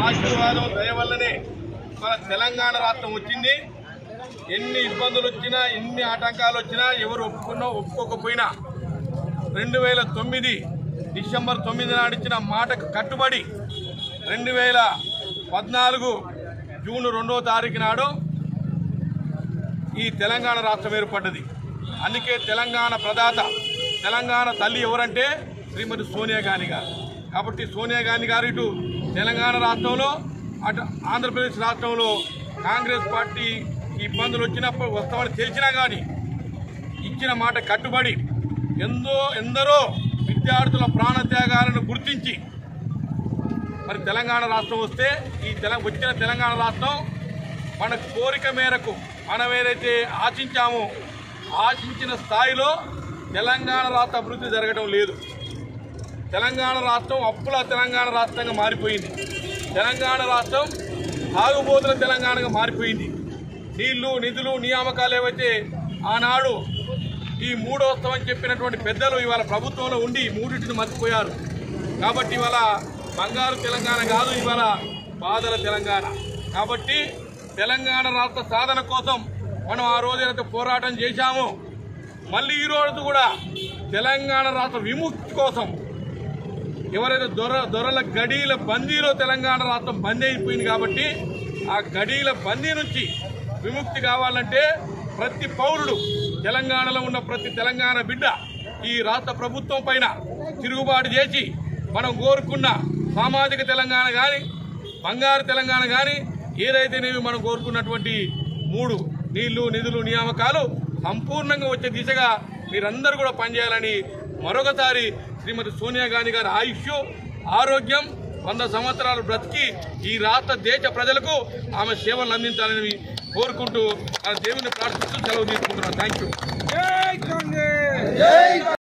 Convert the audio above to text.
ఆశీర్వాదం దయ వల్లనే మన తెలంగాణ రాష్ట్రం వచ్చింది ఎన్ని ఇబ్బందులు వచ్చినా ఎన్ని ఆటంకాలు వచ్చినా ఎవరు ఒప్పుకున్నా ఒప్పుకోకపోయినా రెండు వేల తొమ్మిది డిసెంబర్ తొమ్మిది నాడు ఇచ్చిన మాటకు కట్టుబడి రెండు వేల పద్నాలుగు జూన్ రెండవ తారీఖు నాడు ఈ తెలంగాణ రాష్ట్రం ఏర్పడ్డది అందుకే తెలంగాణ ప్రదాత తెలంగాణ తల్లి ఎవరంటే శ్రీమతి సోనియా గాంధీ గారు కాబట్టి సోనియా గాంధీ గారు ఇటు తెలంగాణ రాష్ట్రంలో అటు ఆంధ్రప్రదేశ్ రాష్ట్రంలో కాంగ్రెస్ పార్టీ ఇబ్బందులు వచ్చినప్పుడు వస్తామని తెలిసినా కానీ ఇచ్చిన మాట కట్టుబడి ఎందో ఎందరో విద్యార్థుల ప్రాణత్యాగాలను గుర్తించి మరి తెలంగాణ రాష్ట్రం వస్తే ఈ తెల వచ్చిన తెలంగాణ రాష్ట్రం మన కోరిక మేరకు మనం ఏదైతే ఆశించామో ఆశించిన స్థాయిలో తెలంగాణ రాష్ట్ర అభివృద్ధి జరగడం లేదు తెలంగాణ రాష్ట్రం అప్పుల తెలంగాణ రాష్ట్రంగా మారిపోయింది తెలంగాణ రాష్ట్రం తాగుబోతుల తెలంగాణగా మారిపోయింది నీళ్లు నిధులు నియామకాలు ఏవైతే ఆనాడు ఈ మూడోత్సవం అని చెప్పినటువంటి పెద్దలు ఇవాళ ప్రభుత్వంలో ఉండి మూడింటిని మర్చిపోయారు కాబట్టి ఇవాళ బంగారు తెలంగాణ కాదు ఇవాళ బాధల తెలంగాణ కాబట్టి తెలంగాణ రాష్ట్ర సాధన కోసం మనం ఆ రోజు ఏదైతే పోరాటం చేశామో మళ్ళీ ఈ రోజు కూడా తెలంగాణ రాష్ట్ర విముక్తి కోసం ఎవరైతే దొర దొరల గడీల బందీలో తెలంగాణ రాష్ట్రం బందీ అయిపోయింది కాబట్టి ఆ గడీల బందీ నుంచి విముక్తి కావాలంటే ప్రతి పౌరుడు తెలంగాణలో ఉన్న ప్రతి తెలంగాణ బిడ్డ ఈ రాష్ట్ర ప్రభుత్వం పైన తిరుగుబాటు చేసి మనం కోరుకున్న సామాజిక తెలంగాణ కానీ బంగారు తెలంగాణ కానీ ఏదైతేనేవి మనం కోరుకున్నటువంటి మూడు నీళ్లు నిధులు నియామకాలు సంపూర్ణంగా వచ్చే దిశగా మీరందరూ కూడా పనిచేయాలని మరొకసారి శ్రీమతి సోనియా గాంధీ గారి ఆయుష్ ఆరోగ్యం వంద సంవత్సరాలు బ్రతికి ఈ రాష్ట్ర దేశ ప్రజలకు ఆమె సేవలు అందించాలని కోరుకుంటూ ఆ దేవుని ప్రార్థిస్తూ సెలవు తీసుకుంటున్నాను థ్యాంక్ యూ